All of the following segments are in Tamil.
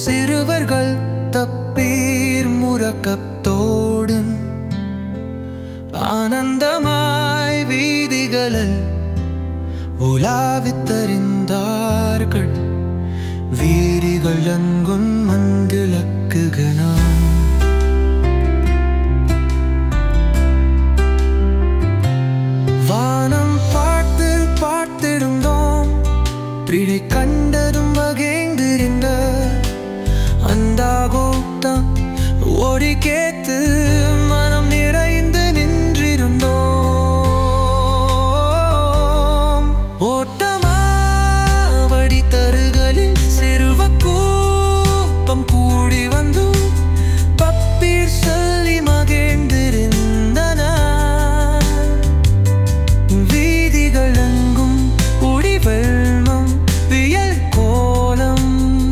சிறுவர்கள் தப்பீர் முறக்கத்தோடும் ஆனந்தமாய் வீதிகளில் உலாவித்தறிந்தார்கள் வீதிகள் எங்கும் மந்திலக்குகனான் வானம் பார்த்து பார்த்திருந்தோம் பிழை கண்டதும் வகைந்திருந்த அந்த கூட்டம் ஓடி கேத்து மனம் நிறைந்து நின்றிருந்தோம் ஓட்டமாவடி தருகளில் சிறுவ கூப்பம் கூடி வந்து பப்பீர் சொல்லி மகிழ்ந்திருந்தன வீதிகள் எங்கும் உடி வெள்ளம் வியல் கோலம்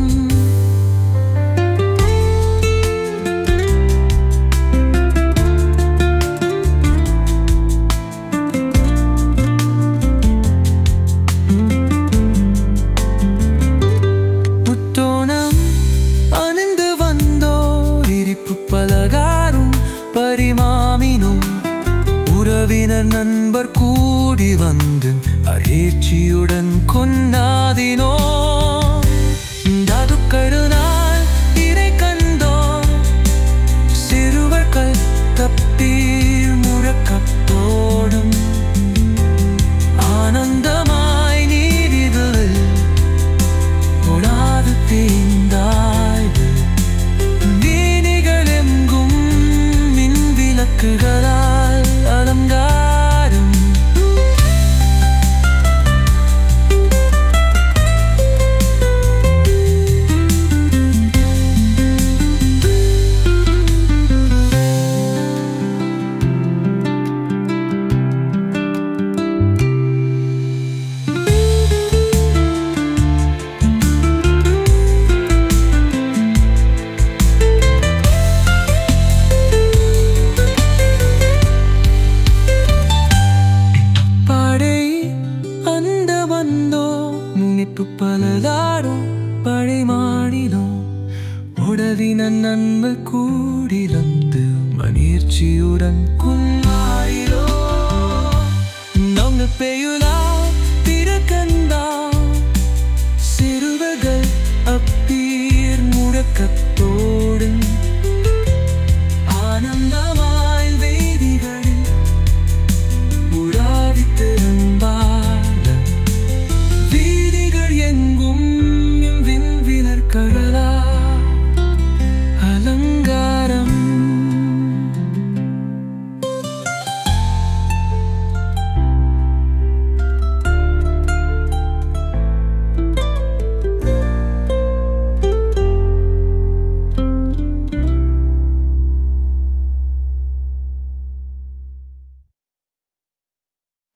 முத்தோணம் அணிந்து வந்தோர் இரிப்பு பலகாரும் பரிமாமினும் உறவினர் நண்பர் கூடி வந்து அகேட்சியுடன் கொண்டாதினோ ததுக்கருநாள் இறை கண்டோம் சிறுவர்கள் தப்பீர் முழக்கத்தோடும் ஆனந்தமாய் நீரிதழில் உலாது தீந்தாய்வு வீணிகள் எங்கும் மின் விளக்குகளால் அலங்காரம் படை அந்த வந்தோ முன்னிப்பு பலதாரும் படை மாடினோம் உடவின நன்மை கூடிலந்து மகிழ்ச்சியுடன் குள்ளாயிரோ நங்க பெயுலா திறக்கந்தா சிறுவர்கள் அப்பீர் முழக்கத்தோடும் ஆனந்தமாய் வேதிகளில் உலாவித்திருந்தார்கள் வீதிகள் எங்கும் விண்விலர்கள்